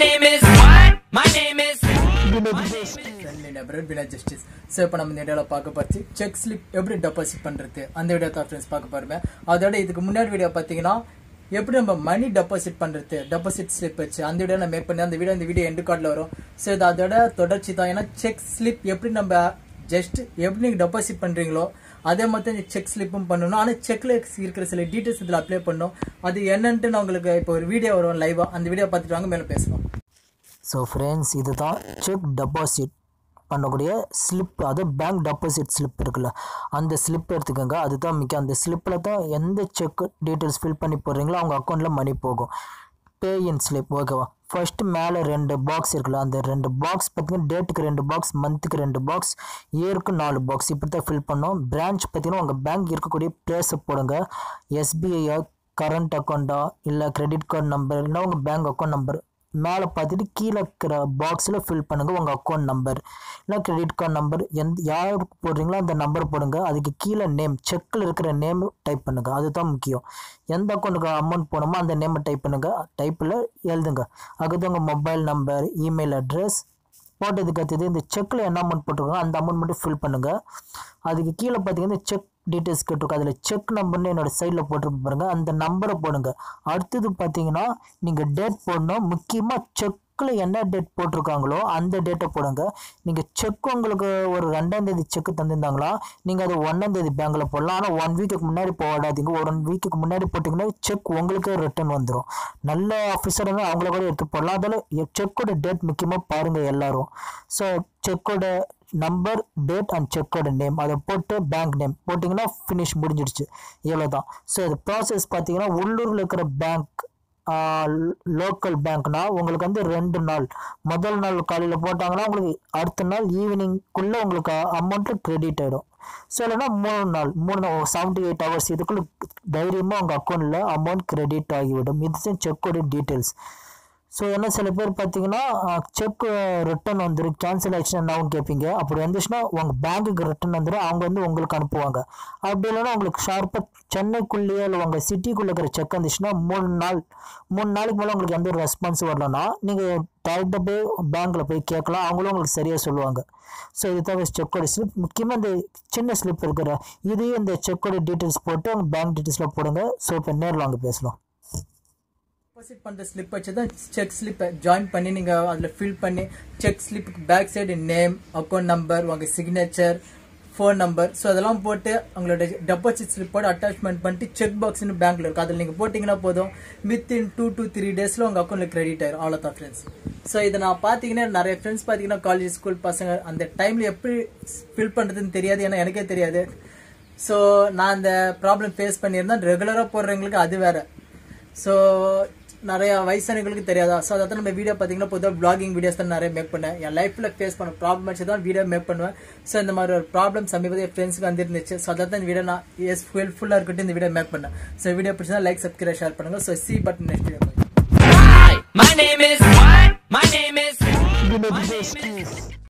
name is what? My name is. Friendly நபர் பினா justice so இப்போ நம்ம இந்த வீடியோவில் பார்க்க போச்சு செக் ஸ்லிப் எப்படி டெபாசிட் பண்ணுறது அந்த வீடியோ தான் ஃப்ரெண்ட்ஸ் பார்க்க போகிறோமே அதோட இதுக்கு முன்னாடி வீடியோ பார்த்தீங்கன்னா எப்படி நம்ம மணி டெபாசிட் பண்ணுறது டெபாசிட் ஸ்லிப் வச்சு அந்த வீடியோ நான் மேக் பண்ணி அந்த வீடியோ இந்த வீடியோ எண்டு கார்டில் வரும் ஸோ இது அதோட தொடர்ச்சி தான் ஏன்னா செக் ஸ்லிப் எப்படி நம்ம ஜஸ்ட் எப்படி நீங்கள் டெபாசிட் பண்ணுறீங்களோ அதே மாதிரி இந்த செக் ஸ்லிப்பும் பண்ணணும் ஆனால் செக்கில் இருக்கிற சில டீட்டெயில்ஸ் இதில் அப்ளை பண்ணணும் அது என்னன்ட்டு நான் உங்களுக்கு இப்போ ஒரு வீடியோ வரும் லைவாக அந்த வீடியோ பார்த்துட்டு வாங்க மேலே பேசலாம் ஸோ ஃப்ரெண்ட்ஸ் இதுதான் செக் டெபாசிட் பண்ணக்கூடிய ஸ்லிப் அது பேங்க் டெபாசிட் ஸ்லிப் இருக்குல்ல அந்த ஸ்லிப் எடுத்துக்கோங்க அதுதான் முக்கியம் அந்த ஸ்லிப்பில் தான் எந்த செக் டீட்டெயில்ஸ் ஃபில் பண்ணி போடுறீங்களோ அவங்க அக்கௌண்ட்டில் மணி போகும் பே இன் ஸ்லிப் ஓகேவா ஃபர்ஸ்ட் மேலே ரெண்டு பாக்ஸ் இருக்குல்ல அந்த ரெண்டு பாக்ஸ் பார்த்தீங்கன்னா டேட்டுக்கு ரெண்டு பாக்ஸ் மந்த்துக்கு ரெண்டு பாக்ஸ் இயருக்கு நாலு பாக்ஸ் இப்படி தான் ஃபில் பண்ணோம் பிரான்ச் பார்த்தீங்கன்னா உங்கள் பேங்க் இருக்கக்கூடிய ப்ளேஸை போடுங்க எஸ்பிஐயா கரண்ட் அக்கௌண்ட்டா இல்லை கிரெடிட் கார்டு நம்பர் இல்லைன்னா உங்கள் பேங்க் அக்கௌண்ட் நம்பர் மேலே பார்த்துட்டு கீழே இருக்கிற பாக்ஸில் ஃபில் பண்ணுங்கள் உங்கள் அக்கௌண்ட் நம்பர் இல்லை கிரெடிட் கார்டு நம்பர் எந்த யாருக்கு போடுறீங்களோ அந்த நம்பர் போடுங்க அதுக்கு கீழே நேம் செக்கில் இருக்கிற நேம் டைப் பண்ணுங்கள் அதுதான் முக்கியம் எந்த அக்கௌண்ட்டுக்கு அமௌண்ட் போடணுமோ அந்த நேமை டைப் பண்ணுங்கள் டைப்பில் எழுதுங்க அடுத்து உங்கள் மொபைல் நம்பர் இமெயில் அட்ரஸ் போட்டதுக்கு அடுத்தது இந்த செக்கில் என்ன அமௌண்ட் போட்டிருக்கோம் அந்த அமௌண்ட் மட்டும் ஃபில் பண்ணுங்கள் அதுக்கு கீழே பார்த்தீங்கன்னா செக் டீட்டெயில்ஸ் கேட்டிருக்கோம் அதில் செக் நம்பர்னு என்னோட சைடில் போட்டிருப்ப பாருங்க அந்த நம்பரை போடுங்க அடுத்தது பார்த்தீங்கன்னா நீங்கள் டேட் போடணும் முக்கியமாக செக்கில் என்ன டேட் போட்டிருக்காங்களோ அந்த டேட்டை போடுங்க நீங்கள் செக் உங்களுக்கு ஒரு ரெண்டாம் தேதி செக் தந்திருந்தாங்களா நீங்கள் அது ஒன்றாம் தேதி பேங்க்கில் போடலாம் ஆனால் ஒன் வீக்குக்கு முன்னாடி போடாதீங்க ஒரு ஒன் வீக்குக்கு முன்னாடி போட்டிங்கன்னா செக் உங்களுக்கே ரிட்டர்ன் வந்துடும் நல்ல ஆஃபீஸர் இருந்தால் அவங்கள கூட எடுத்து போடலாம் அதில் செக்கோட டேட் முக்கியமாக பாருங்கள் எல்லாரும் ஸோ செக்கோட நம்பர் டேட் அண்ட் செக்கோட நேம் அதை போட்டு பேங்க் நேம் போட்டிங்கன்னா ஃபினிஷ் முடிஞ்சிடுச்சு இவ்வளோ தான் ஸோ இது ப்ராசஸ் பார்த்தீங்கன்னா உள்ளூரில் இருக்கிற பேங்க் லோக்கல் பேங்க்னா உங்களுக்கு வந்து ரெண்டு நாள் முதல் நாள் காலையில் போட்டாங்கன்னா உங்களுக்கு அடுத்த நாள் ஈவினிங்குள்ளே உங்களுக்கு அமௌண்ட்டு கிரெடிட் ஆகிடும் ஸோ இல்லைன்னா மூணு நாள் மூணு செவன்டி எயிட் ஹவர்ஸ் இதுக்குள்ளே தைரியமாக உங்கள் அக்கௌண்ட்டில் அமௌண்ட் கிரெடிட் ஆகிவிடும் இதுதான் செக்கோட டீட்டெயில்ஸ் ஸோ என்ன சில பேர் பார்த்தீங்கன்னா செக் ரிட்டர்ன் வந்துடும் கேன்சல் ஆயிடுச்சுன்னா என்ன கேட்பீங்க அப்படி வந்துச்சுன்னா உங்கள் பேங்க்குக்கு ரிட்டர்ன் வந்துடும் அவங்க வந்து உங்களுக்கு அனுப்புவாங்க அப்படி இல்லைன்னா உங்களுக்கு ஷார்ப்பாக சென்னைக்குள்ளேயே இல்லை உங்கள் சிட்டிக்குள்ளே இருக்கிற செக் வந்துச்சுன்னா மூணு நாள் மூணு நாளைக்கு மேலே உங்களுக்கு எந்த ஒரு ரெஸ்பான்ஸ் வரலன்னா நீங்கள் டேரெக்டாக போய் பேங்க்கில் போய் கேட்கலாம் அவங்களும் உங்களுக்கு சரியாக சொல்லுவாங்க ஸோ இது தான் செக்கோட ஸ்லிப் முக்கியமாக இந்த சின்ன ஸ்லிப் இருக்கிற இதையும் இந்த செக்கோட டீட்டெயில்ஸ் போட்டு உங்கள் பேங்க் டீட்டெயில்ஸில் போடுங்க ஸோ இப்போ நேரில் வாங்க பேசலாம் டெபாசிட் பண்ணுற ஸ்லிப் வச்சு தான் செக் ஸ்லிப்பை ஜாயின் பண்ணி நீங்கள் அதில் ஃபில் பண்ணி செக் ஸ்லிப்புக்கு back side name account number உங்கள் சிக்னேச்சர் ஃபோன் நம்பர் ஸோ அதெல்லாம் போட்டு உங்களோட டெபாசிட் ஸ்லிப்போட அட்டாச்மெண்ட் பண்ணிட்டு செக் பாக்ஸ்னு பேங்க்கில் இருக்கும் அதில் நீங்கள் போட்டிங்கன்னா போதும் வித்தின் டூ டு த்ரீ டேஸில் உங்கள் அக்கௌண்ட்டில் கிரெடிட் ஆயிரும் அவ்வளோதான் ஃப்ரெண்ட்ஸ் ஸோ இதை நான் பார்த்தீங்கன்னா நிறைய ஃப்ரெண்ட்ஸ் பார்த்தீங்கன்னா காலேஜ் ஸ்கூல் பசங்க அந்த டைமில் எப்படி ஃபில் பண்ணுறதுன்னு தெரியாது ஏன்னா எனக்கே தெரியாது ஸோ நான் அந்த ப்ராப்ளம் ஃபேஸ் பண்ணியிருந்தேன் ரெகுலராக போடுறவங்களுக்கு அது வேற ஸோ நிறைய வயசானவங்களுக்கு தெரியாதா ஸோ அதை நம்ம வீடியோ பார்த்தீங்கன்னா பொதுவாக பிளாகிங் வீடியோஸ் தான் நிறைய மேக் பண்ணேன் என் லைஃப்பில் ஃபேஸ் பண்ண ப்ராப்ளம் வச்சு தான் வீடியோ மேக் பண்ணுவேன் ஸோ இந்த மாதிரி ஒரு ப்ராப்ளம் சமீபத்தில் என் ஃப்ரெண்ட்ஸுக்கு வந்துருந்துச்சு ஸோ அதை தான் இந்த வீடியோ நான் எஸ் ஹெல்ப்ஃபுல்லாக இருக்கட்டும் இந்த வீடியோ மேக் பண்ணேன் ஸோ வீடியோ பிடிச்சா லைக் சப்ஸ்கிரைப் ஷேர் பண்ணுங்க so see button next video Hi, my name is what? My name is. My name is.